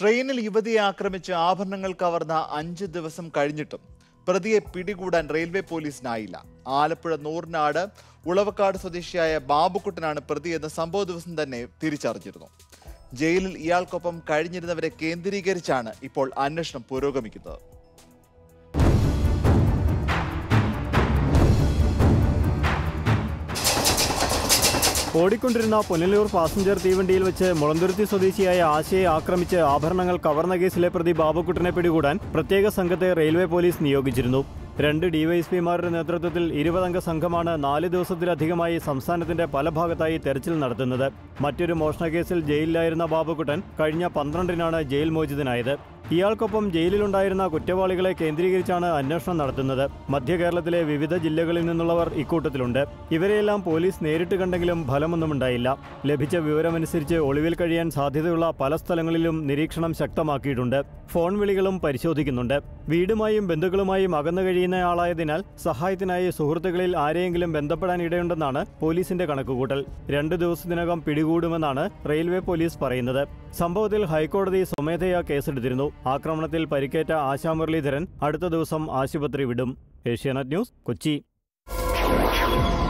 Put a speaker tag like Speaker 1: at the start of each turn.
Speaker 1: ട്രെയിനിൽ യുവതിയെ ആക്രമിച്ച് ആഭരണങ്ങൾ കവർന്ന അഞ്ച് ദിവസം കഴിഞ്ഞിട്ടും പ്രതിയെ പിടികൂടാൻ റെയിൽവേ പോലീസിനായില്ല ആലപ്പുഴ നൂറിനാട് ഉളവക്കാട് സ്വദേശിയായ ബാബുക്കുട്ടനാണ് പ്രതി എന്ന സംഭവ ദിവസം തന്നെ തിരിച്ചറിഞ്ഞിരുന്നു ജയിലിൽ ഇയാൾക്കൊപ്പം കഴിഞ്ഞിരുന്നവരെ കേന്ദ്രീകരിച്ചാണ് ഇപ്പോൾ അന്വേഷണം പുരോഗമിക്കുന്നത്
Speaker 2: ഓടിക്കൊണ്ടിരുന്ന പുനലൂർ പാസഞ്ചർ തീവണ്ടിയിൽ വെച്ച് മുളന്തുരുത്തി സ്വദേശിയായ ആശയെ ആക്രമിച്ച് ആഭരണങ്ങൾ കവർന്ന കേസിലെ പ്രതി ബാബുക്കുട്ടനെ പിടികൂടാൻ പ്രത്യേക സംഘത്തെ റെയിൽവേ പോലീസ് നിയോഗിച്ചിരുന്നു രണ്ട് ഡിവൈഎസ്പിമാരുടെ നേതൃത്വത്തിൽ ഇരുപതംഗ സംഘമാണ് നാല് ദിവസത്തിലധികമായി സംസ്ഥാനത്തിന്റെ പല ഭാഗത്തായി തെരച്ചിൽ നടത്തുന്നത് മറ്റൊരു മോഷണക്കേസിൽ ജയിലിലായിരുന്ന ബാബുക്കുട്ടൻ കഴിഞ്ഞ പന്ത്രണ്ടിനാണ് ജയിൽ മോചിതനായത് ഇയാൾക്കൊപ്പം ജയിലിലുണ്ടായിരുന്ന കുറ്റവാളികളെ കേന്ദ്രീകരിച്ചാണ് അന്വേഷണം നടത്തുന്നത് മധ്യ കേരളത്തിലെ വിവിധ ജില്ലകളിൽ നിന്നുള്ളവർ ഇക്കൂട്ടത്തിലുണ്ട് ഇവരെയെല്ലാം പോലീസ് നേരിട്ട് കണ്ടെങ്കിലും ഫലമൊന്നുമുണ്ടായില്ല ലഭിച്ച വിവരമനുസരിച്ച് ഒളിവിൽ കഴിയാൻ സാധ്യതയുള്ള പല സ്ഥലങ്ങളിലും നിരീക്ഷണം ശക്തമാക്കിയിട്ടുണ്ട് ഫോൺ വിളികളും പരിശോധിക്കുന്നുണ്ട് വീടുമായും ബന്ധുക്കളുമായും അകന്നു കഴിയുന്നയാളായതിനാൽ സഹായത്തിനായി സുഹൃത്തുക്കളിൽ ആരെയെങ്കിലും ബന്ധപ്പെടാൻ ഇടയുണ്ടെന്നാണ് പോലീസിന്റെ കണക്കുകൂട്ടൽ രണ്ട് ദിവസത്തിനകം പിടികൂടുമെന്നാണ് റെയിൽവേ പോലീസ് പറയുന്നത് സംഭവത്തിൽ ഹൈക്കോടതി സ്വമേധയാ കേസെടുത്തിരുന്നു ആക്രമണത്തിൽ പരിക്കേറ്റ ആശാ മുരളീധരൻ അടുത്ത ദിവസം ആശുപത്രി വിടും ഏഷ്യാനെറ്റ് ന്യൂസ് കൊച്ചി